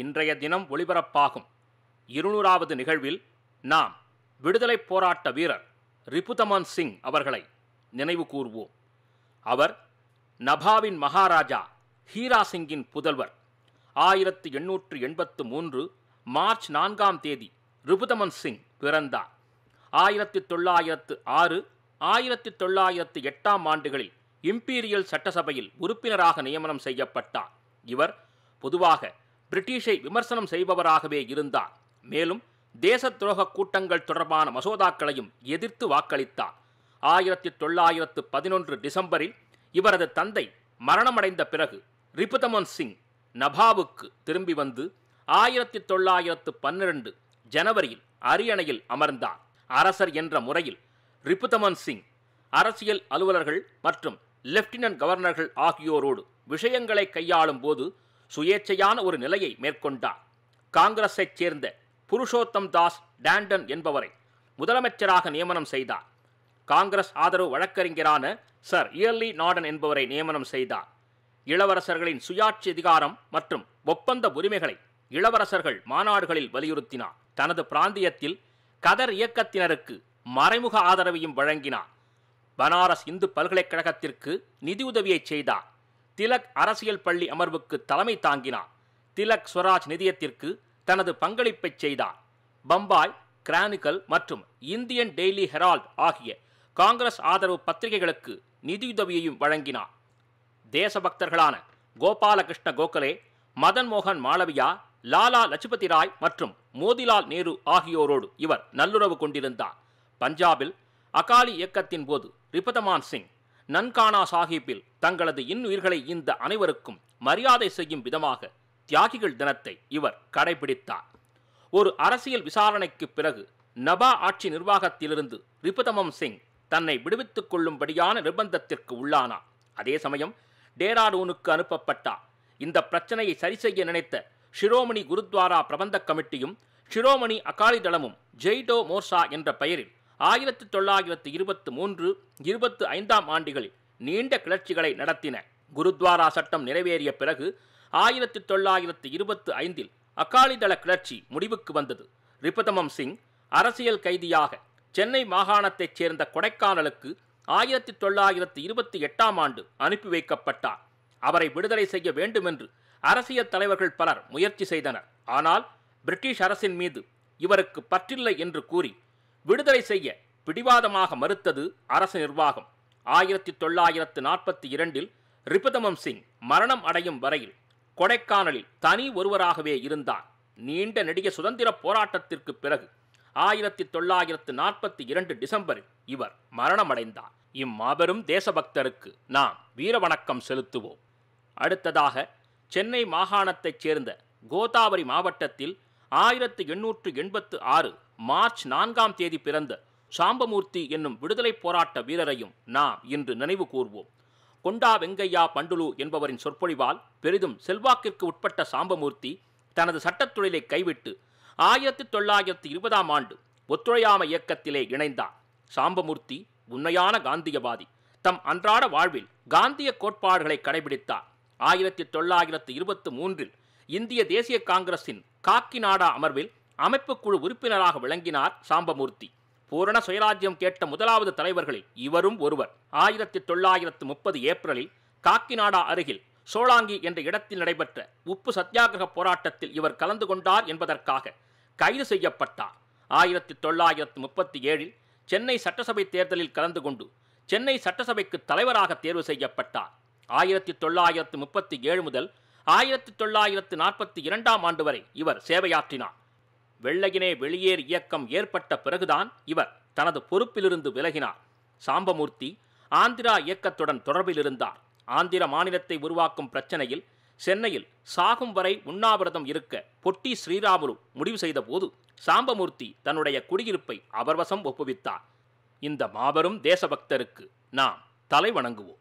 இன்றைய தினம் ஒளிபரப்பாகும் இருநூறாவது நிகழ்வில் நாம் விடுதலைப் போராட்ட வீரர் ரிபுதமன் சிங் அவர்களை நினைவு கூர்வோம் அவர் நபாவின் மகாராஜா ஹீரா சிங்கின் புதல்வர் ஆயிரத்து எண்ணூற்று எண்பத்து மூன்று மார்ச் நான்காம் தேதி ரிபுதமன் சிங் பிறந்தார் ஆயிரத்தி தொள்ளாயிரத்து ஆறு ஆயிரத்தி தொள்ளாயிரத்து எட்டாம் ஆண்டுகளில் இம்பீரியல் சட்டசபையில் உறுப்பினராக நியமனம் செய்யப்பட்டார் இவர் பொதுவாக பிரிட்டிஷை விமர்சனம் செய்பவராகவே இருந்தார் மேலும் தேச துரோக கூட்டங்கள் தொடர்பான மசோதாக்களையும் எதிர்த்து வாக்களித்தார் ஆயிரத்தி தொள்ளாயிரத்து பதினொன்று டிசம்பரில் இவரது தந்தை மரணமடைந்த பிறகு ரிபுதமன் சிங் நபாவுக்கு திரும்பி வந்து ஆயிரத்தி தொள்ளாயிரத்து பன்னிரண்டு ஜனவரியில் அரியணையில் அமர்ந்தார் அரசர் என்ற முறையில் ரிபுதமன் சிங் அரசியல் அலுவலர்கள் மற்றும் லெப்டினன்ட் கவர்னர்கள் ஆகியோரோடு விஷயங்களை கையாளும் போது சுயேட்சையான ஒரு நிலையை மேற்கொண்டார் காங்கிரஸைச் சேர்ந்த புருஷோத்தம் தாஸ் டாண்டன் என்பவரை முதலமைச்சராக நியமனம் செய்தார் காங்கிரஸ் ஆதரவு வழக்கறிஞரான சர் இயர்லி நாடன் என்பவரை நியமனம் செய்தார் இளவரசர்களின் சுயாட்சி அதிகாரம் மற்றும் ஒப்பந்த உரிமைகளை இளவரசர்கள் மாநாடுகளில் வலியுறுத்தினார் தனது பிராந்தியத்தில் கதர் இயக்கத்தினருக்கு மறைமுக ஆதரவையும் வழங்கினார் பனாரஸ் இந்து பல்கலைக்கழகத்திற்கு நிதியுதவியை செய்தார் திலக் அரசியல் பள்ளி அமர்வுக்கு தலைமை தாங்கினார் திலக் ஸ்வராஜ் நிதியத்திற்கு தனது பங்களிப்பை செய்தார் பம்பாய் கிரானிக்கல் மற்றும் இந்தியன் டெய்லி ஹெரால்ட் ஆகிய காங்கிரஸ் ஆதரவு பத்திரிகைகளுக்கு நிதியுதவியையும் வழங்கினார் தேசபக்தர்களான கோபாலகிருஷ்ண கோகலே மதன் மோகன் மாளவியா லாலா லஜபதி ராய் மற்றும் மோதிலால் நேரு ஆகியோரோடு இவர் நல்லுறவு கொண்டிருந்தார் பஞ்சாபில் அகாலி இயக்கத்தின் போது ரிபதமான் சிங் நன்கானா சாஹிப்பில் தங்களது இன்னுயிர்களை இந்த அனைவருக்கும் மரியாதை செய்யும் விதமாக தியாகிகள் தினத்தை இவர் கடைபிடித்தார் ஒரு அரசியல் விசாரணைக்கு பிறகு நபா ஆட்சி நிர்வாகத்திலிருந்து ரிபுதமம் சிங் தன்னை விடுவித்துக் கொள்ளும்படியான நிர்பந்தத்திற்கு உள்ளானார் அதே சமயம் டேராடூனுக்கு அனுப்பப்பட்டார் இந்த பிரச்சனையை சரி செய்ய நினைத்த ஷிரோமணி குருத்வாரா பிரபந்த கமிட்டியும் ஷிரோமணி அகாலி தளமும் ஜெய்டோ மோர்சா என்ற பெயரில் ஆயிரத்தி தொள்ளாயிரத்து இருபத்து மூன்று இருபத்து ஐந்தாம் ஆண்டுகளில் நீண்ட கிளர்ச்சிகளை நடத்தின குருத்வாரா சட்டம் நிறைவேறிய பிறகு ஆயிரத்தி தொள்ளாயிரத்து இருபத்து ஐந்தில் அகாலிதள கிளர்ச்சி முடிவுக்கு வந்தது ரிபதமம் சிங் அரசியல் கைதியாக சென்னை மாகாணத்தைச் சேர்ந்த கொடைக்கானலுக்கு ஆயிரத்தி தொள்ளாயிரத்து இருபத்தி எட்டாம் ஆண்டு அனுப்பி வைக்கப்பட்டார் அவரை விடுதலை செய்ய வேண்டுமென்று அரசியல் தலைவர்கள் பலர் முயற்சி செய்தனர் ஆனால் பிரிட்டிஷ் அரசின் மீது இவருக்கு பற்றில்லை என்று கூறி விடுதலை செய்ய பிடிவாதமாக மறுத்தது அரசு நிர்வாகம் ஆயிரத்தி தொள்ளாயிரத்து நாற்பத்தி இரண்டில் ரிபுதமம் சிங் மரணம் அடையும் வரையில் கொடைக்கானலில் தனி ஒருவராகவே இருந்தார் நீண்ட நெடிய சுதந்திர போராட்டத்திற்கு பிறகு ஆயிரத்தி தொள்ளாயிரத்து நாற்பத்தி இரண்டு டிசம்பரில் இவர் மரணமடைந்தார் இம்மாபெரும் தேசபக்தருக்கு நாம் வீரவணக்கம் செலுத்துவோம் அடுத்ததாக சென்னை மாகாணத்தைச் சேர்ந்த கோதாவரி மாவட்டத்தில் ஆயிரத்து எண்ணூற்று எண்பத்து ஆறு மார்ச் நான்காம் தேதி பிறந்த சாம்பமூர்த்தி என்னும் விடுதலைப் போராட்ட வீரரையும் நாம் இன்று நினைவு கூர்வோம் கொண்டா வெங்கையா பண்டுலு என்பவரின் சொற்பொழிவால் பெரிதும் செல்வாக்கிற்கு உட்பட்ட சாம்பமூர்த்தி தனது சட்டத் தொழிலை கைவிட்டு ஆயிரத்தி தொள்ளாயிரத்தி இருபதாம் ஆண்டு ஒத்துழையாமை இயக்கத்திலே இணைந்தார் சாம்பமூர்த்தி உண்மையான காந்தியவாதி தம் அன்றாட வாழ்வில் காந்திய கோட்பாடுகளை கடைபிடித்தார் ஆயிரத்தி தொள்ளாயிரத்து இருபத்தி மூன்றில் இந்திய தேசிய காங்கிரசின் காக்கிநாடா அமர்வில் அமைப்புக்குழு உறுப்பினராக விளங்கினார் சாம்பமூர்த்தி பூரண சுயராஜ்யம் கேட்ட முதலாவது தலைவர்களில் இவரும் ஒருவர் ஆயிரத்தி தொள்ளாயிரத்து முப்பது ஏப்ரலில் காக்கிநாடா அருகில் சோலாங்கி என்ற இடத்தில் நடைபெற்ற உப்பு சத்தியாகிரக போராட்டத்தில் இவர் கலந்து கொண்டார் என்பதற்காக கைது செய்யப்பட்டார் ஆயிரத்தி தொள்ளாயிரத்து முப்பத்தி ஏழில் சென்னை சட்டசபை தேர்தலில் கலந்து கொண்டு சென்னை சட்டசபைக்கு தலைவராக தேர்வு செய்யப்பட்டார் ஆயிரத்தி தொள்ளாயிரத்து முப்பத்தி ஏழு முதல் ஆயிரத்தி தொள்ளாயிரத்து நாற்பத்தி இரண்டாம் ஆண்டு வரை இவர் சேவையாற்றினார் வெள்ளையினே வெளியேறு இயக்கம் ஏற்பட்ட பிறகுதான் இவர் தனது பொறுப்பிலிருந்து விலகினார் சாம்பமூர்த்தி ஆந்திரா இயக்கத்துடன் தொடர்பில் இருந்தார் ஆந்திர மாநிலத்தை உருவாக்கும் பிரச்சனையில் சென்னையில் சாகும் வரை உண்ணாவிரதம் இருக்க பொட்டி ஸ்ரீராமுலு முடிவு செய்தபோது சாம்பமூர்த்தி தன்னுடைய குடியிருப்பை அவர் வசம் ஒப்புவித்தார் இந்த மாபெரும் தேசபக்தருக்கு நாம் தலை வணங்குவோம்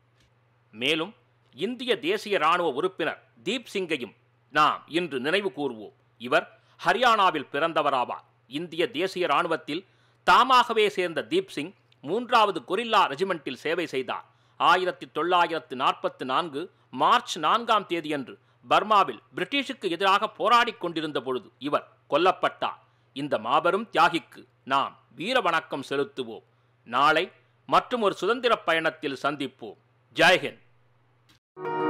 மேலும் இந்திய தேசிய இராணுவ உறுப்பினர் தீப் சிங்கையும் நாம் இன்று நினைவு கூறுவோம் இவர் ஹரியானாவில் பிறந்தவராவார் இந்திய தேசிய இராணுவத்தில் தாமாகவே சேர்ந்த தீப் சிங் மூன்றாவது கொரில்லா ரெஜிமெண்டில் சேவை செய்தார் ஆயிரத்தி தொள்ளாயிரத்து நாற்பத்தி நான்கு மார்ச் நான்காம் தேதியன்று பர்மாவில் பிரிட்டிஷுக்கு எதிராக போராடிக் கொண்டிருந்த பொழுது இவர் கொல்லப்பட்டார் இந்த மாபெரும் தியாகிக்கு நாம் வீர வணக்கம் செலுத்துவோம் நாளை மற்றும் ஒரு சுதந்திர பயணத்தில் சந்திப்போம் ஜெய்ஹிந்த்